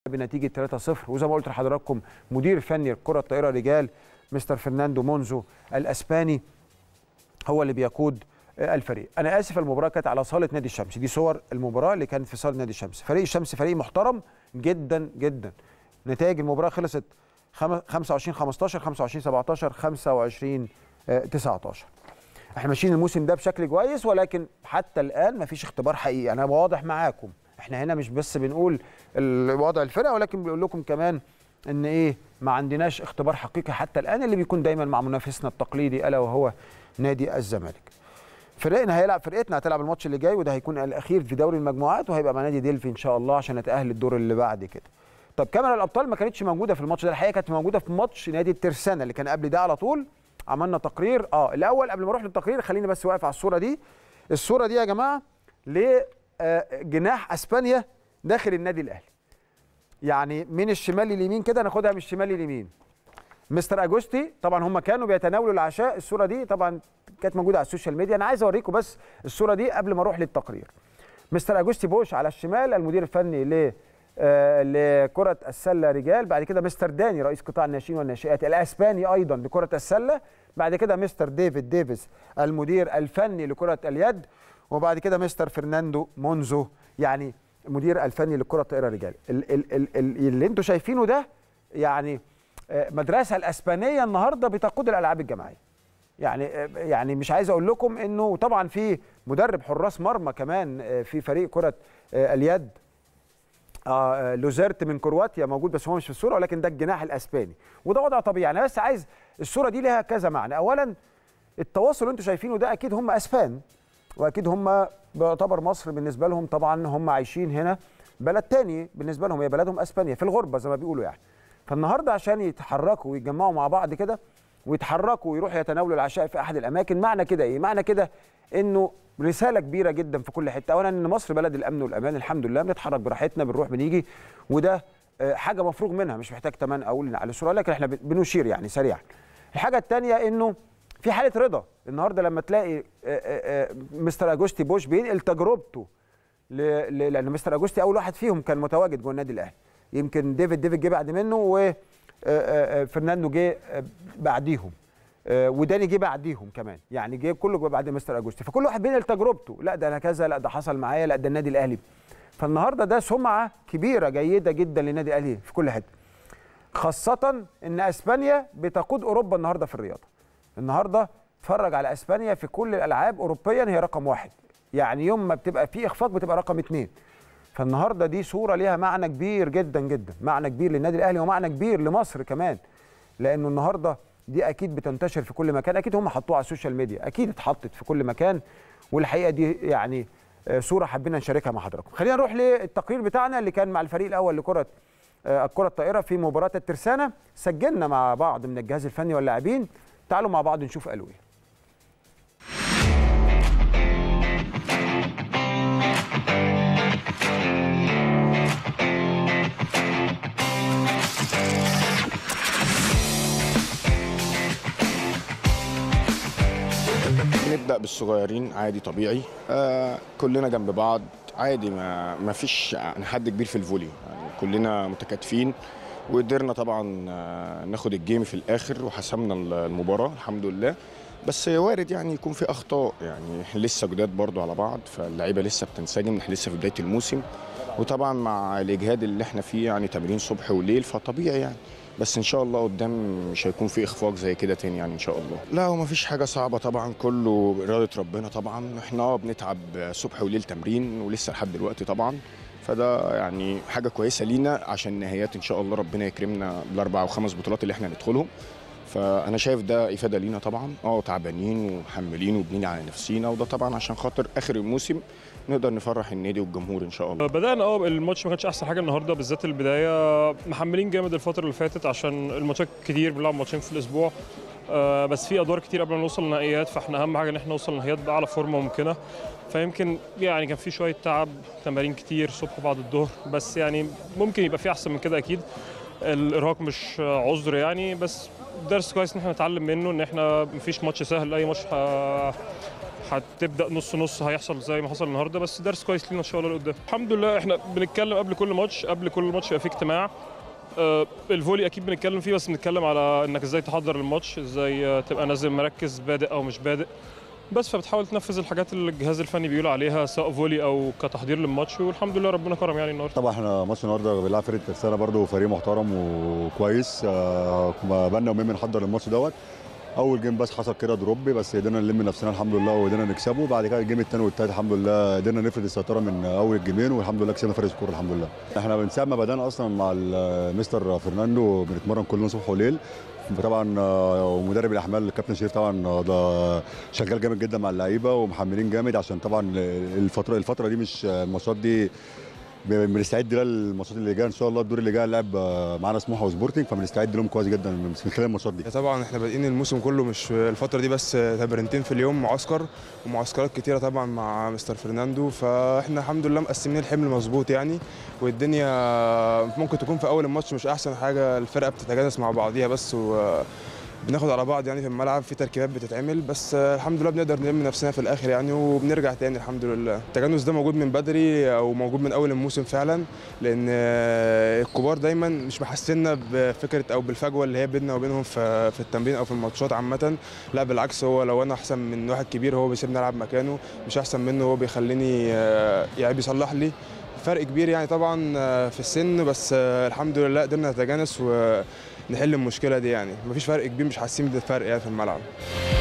بنتيجه 3-0 وزي ما قلت لحضراتكم مدير فني الكره الطائره رجال مستر فرناندو مونزو الاسباني هو اللي بيقود الفريق انا اسف المباراه كانت على صاله نادي الشمس دي صور المباراه اللي كانت في صاله نادي الشمس فريق الشمس فريق محترم جدا جدا نتائج المباراه خلصت 25 15 25 17 25 19 احنا ماشيين الموسم ده بشكل كويس ولكن حتى الان مفيش اختبار حقيقي انا واضح معاكم احنا هنا مش بس بنقول وضع الفرقه ولكن بنقول لكم كمان ان ايه ما عندناش اختبار حقيقي حتى الان اللي بيكون دايما مع منافسنا التقليدي الا وهو نادي الزمالك فريقنا هيلعب فرقتنا هتلعب الماتش اللي جاي وده هيكون الاخير في دوري المجموعات وهيبقى مع نادي ديلفي ان شاء الله عشان نتاهل الدور اللي بعد كده طب كاميرا الابطال ما كانتش موجوده في الماتش ده الحقيقه كانت موجوده في ماتش نادي الترسانه اللي كان قبل ده على طول عملنا تقرير اه الاول قبل ما اروح للتقرير خليني بس واقف على الصوره دي الصوره دي يا جماعه لجناح اسبانيا داخل النادي الاهلي يعني من الشمال لليمين كده ناخدها من الشمال لليمين مستر اجوستي طبعا هم كانوا بيتناولوا العشاء الصوره دي طبعا كانت موجوده على السوشيال ميديا انا عايز اوريكم بس الصوره دي قبل ما اروح للتقرير مستر اجوستي بوش على الشمال المدير الفني ل آه لكرة السلة رجال بعد كده مستر داني رئيس قطاع الناشئين والناشئات الاسباني ايضا لكرة السلة بعد كده مستر ديفيد ديفيس المدير الفني لكرة اليد وبعد كده مستر فرناندو مونزو يعني المدير الفني لكرة الطائرة رجال ال ال ال ال اللي انتم شايفينه ده يعني مدرسة الاسبانية النهارده بتقود الالعاب الجماعية يعني يعني مش عايز اقول لكم انه طبعا في مدرب حراس مرمى كمان في فريق كرة اليد آه لوزيرت من كرواتيا موجود بس هو مش في الصوره ولكن ده الجناح الاسباني وده وضع طبيعي انا بس عايز الصوره دي لها كذا معنى اولا التواصل اللي انتم شايفينه ده اكيد هم اسبان واكيد هم بيعتبر مصر بالنسبه لهم طبعا هم عايشين هنا بلد تاني بالنسبه لهم هي بلدهم اسبانيا في الغربه زي ما بيقولوا يعني فالنهارده عشان يتحركوا ويتجمعوا مع بعض كده ويتحركوا ويروحوا يتناولوا العشاء في احد الاماكن معنى كده ايه معنى كده انه رساله كبيره جدا في كل حته اولا ان مصر بلد الامن والامان الحمد لله بنتحرك براحتنا بنروح بنيجي وده حاجه مفروغ منها مش محتاج كمان اقول على الصوره لكن احنا بنشير يعني سريعا الحاجه الثانيه انه في حاله رضا النهارده لما تلاقي مستر اجوستي بوش بينقل تجربته لان مستر اجوستي اول واحد فيهم كان متواجد جوه النادي الاهلي يمكن ديفيد ديفيد جه بعد منه وفرناندو جه بعديهم وداني جه بعديهم كمان يعني جه كله بعد مستر اجوستي فكل واحد بينقل تجربته لا ده انا كذا لا ده حصل معايا لا ده النادي الاهلي فالنهارده ده سمعه كبيره جيده جدا للنادي الاهلي في كل حته خاصه ان اسبانيا بتقود اوروبا النهارده في الرياضه النهارده اتفرج على اسبانيا في كل الالعاب اوروبيا هي رقم واحد يعني يوم ما بتبقى في اخفاق بتبقى رقم اثنين فالنهارده دي صوره ليها معنى كبير جدا جدا معنى كبير للنادي الاهلي ومعنى كبير لمصر كمان لانه النهارده دي اكيد بتنتشر في كل مكان اكيد هم حطوها على السوشيال ميديا اكيد اتحطت في كل مكان والحقيقه دي يعني صوره حبينا نشاركها مع حضراتكم خلينا نروح للتقرير بتاعنا اللي كان مع الفريق الاول لكره الكره الطائره في مباراه الترسانه سجلنا مع بعض من الجهاز الفني واللاعبين تعالوا مع بعض نشوف قالوا ايه نبدا بالصغيرين عادي طبيعي آه كلنا جنب بعض عادي ما, ما فيش يعني حد كبير في الفولي يعني كلنا متكاتفين وقدرنا طبعا آه ناخد الجيم في الاخر وحسمنا المباراه الحمد لله بس وارد يعني يكون في اخطاء يعني احنا لسه جداد برضو على بعض فاللعيبه لسه بتنسجم احنا لسه في بدايه الموسم وطبعا مع الاجهاد اللي احنا فيه يعني تمرين صبح وليل فطبيعي يعني بس ان شاء الله قدام مش هيكون في اخفاق زي كده تاني يعني ان شاء الله لا هو مفيش حاجه صعبه طبعا كله باراده ربنا طبعا احنا اه بنتعب صبح وليل تمرين ولسه لحد دلوقتي طبعا فده يعني حاجه كويسه لينا عشان النهايات ان شاء الله ربنا يكرمنا بالاربع او خمس بطولات اللي احنا ندخلهم فانا شايف ده افاده لينا طبعا اه تعبانين ومحملين وبنيجي على نفسينا وده طبعا عشان خاطر اخر الموسم نقدر نفرح النادي والجمهور ان شاء الله بدانا اه الماتش ما كانش احسن حاجه النهارده بالذات البدايه محملين جامد الفتره اللي فاتت عشان الماتشات كتير بنلعب ماتشين في الاسبوع آه بس في ادوار كتير قبل ما نوصل للنهائيات فاحنا اهم حاجه ان احنا نوصل للنهائيات باعلى فورمه ممكنه فيمكن يعني كان في شويه تعب تمارين كتير صبح بعد الظهر بس يعني ممكن يبقى في احسن من كده اكيد الارهاق مش عذر يعني بس درس كويس ان احنا نتعلم منه ان احنا مفيش ماتش سهل اي ماتش هتبدا نص نص هيحصل زي ما حصل النهارده بس درس كويس لينا ان شاء الله لقدام الحمد لله احنا بنتكلم قبل كل ماتش قبل كل ماتش يبقى في اجتماع آه، الفولي اكيد بنتكلم فيه بس بنتكلم على انك ازاي تحضر الماتش ازاي آه، تبقى نازل مركز بادئ او مش بادئ بس فبتحاول تنفذ الحاجات اللي الجهاز الفني بيقول عليها سواء فولي او كتحضير للماتش والحمد لله ربنا كرم يعني النهارده طبعا احنا ماتش النهارده بنلعب فرقه ترسانه برده فريق محترم وكويس آه، كنا بقالنا يومين بنحضر الماتش دوت اول جيم بس حصل كده دروب بس قدرنا نلم نفسنا الحمد لله وقدرنا نكسبه بعد كده الجيم الثاني والثالث الحمد لله قدرنا نفرد السيطره من اول الجيمين والحمد لله كسبنا فرق سكور الحمد لله احنا من ساعه ما بدانا اصلا مع المستر فرناندو بنتمرن كل يوم صبح وليل طبعا آه، ومدرب الاحمال الكابتن شريف طبعا آه، ده شغال جامد جدا مع اللعيبه ومحملين جامد عشان طبعا الفتره الفتره دي مش الماتشات دي بنستعد لها الماتشات اللي جايه ان شاء الله الدور اللي جاي هنلعب آه، معانا سموحه وسبورتنج فبنستعد لهم كويس جدا من خلال الماتشات دي طبعا احنا بادئين الموسم كله مش الفتره دي بس تمرينتين في اليوم معسكر ومعسكرات كتيره طبعا مع مستر فرناندو فاحنا الحمد لله مقسمين الحمل مظبوط يعني والدنيا ممكن تكون في اول الماتش مش احسن حاجه الفرقه بتتجانس مع بعضيها بس و بناخد على بعض يعني في الملعب في تركيبات بتتعمل بس الحمد لله بنقدر نلم نفسنا في الاخر يعني وبنرجع تاني الحمد لله التجانس ده موجود من بدري او موجود من اول الموسم فعلا لان الكبار دايما مش محسنا بفكره او بالفجوه اللي هي بيننا وبينهم في في التمرين او في الماتشات عامه لا بالعكس هو لو انا احسن من واحد كبير هو بيسيبني العب مكانه مش احسن منه هو بيخليني يعني بيصلح لي فرق كبير يعني طبعا في السن بس الحمد لله قدرنا نتجانس ونحل المشكله دي يعني مفيش فرق كبير مش حاسين بالفرق يعني في الملعب